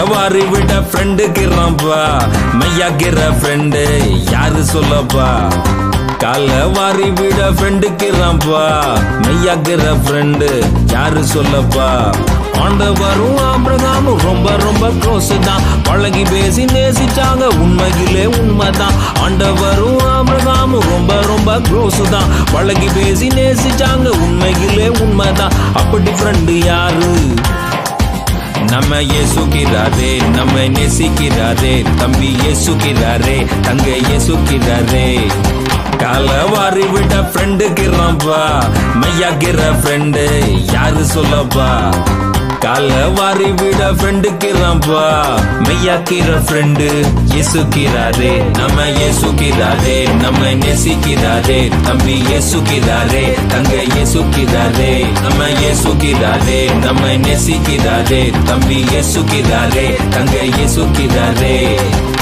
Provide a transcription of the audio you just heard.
வாரி விட ஃப்ரெண்டுக்கிறான்பா மெய்யாக்கிற ஃப்ரெண்டு யாரு சொல்லப்பா கால வாரி விட ஃப்ரெண்டுக்கிறான்பா மெய்யாக்கிற ஃப்ரெண்டு யாரு சொல்லப்பா ஆண்டவரும் ஆபிரகாமும் ரொம்ப ரொம்ப க்ளோஸ் தான் பழகி பேசி நேசிச்சாங்க உண்மையிலே உண்மைதான் ஆண்டவரும் ஆபிரகாமும் ரொம்ப ரொம்ப க்ளோஸ் தான் பழகி பேசி நேசிச்சாங்க உண்மையிலே உண்மைதான் அப்படி ஃப்ரெண்டு யாரு நம்ம இயேசுகிறாரே நம்ம நேசிக்கிறாரே தம்பி இயேசுகிறாரே தங்க இயேசுகிறாரே கால வாரி விட ஃப்ரெண்டுக்கிறான்பா மையாக்கிற ஃப்ரெண்டு யாரு சொல்லப்பா கால வாரி விட ஃப்ரெண்டுக்கிறான்பா மெய்யாக்கிற ஃப்ரெண்டு இயேசுக்கிறாரே நம்ம இயேசுக்கிறாரே நம்ம நேசிக்கிறாரே தம்பி இயேசுக்கிறாரே தங்க இயேசுக்கிறாரே நம்ம இயேசுக்கிறாரே நம்ம நேசிக்கிறாரே தம்பி இயேசுக்கிறாரே தங்க இயேசுக்கிறாரே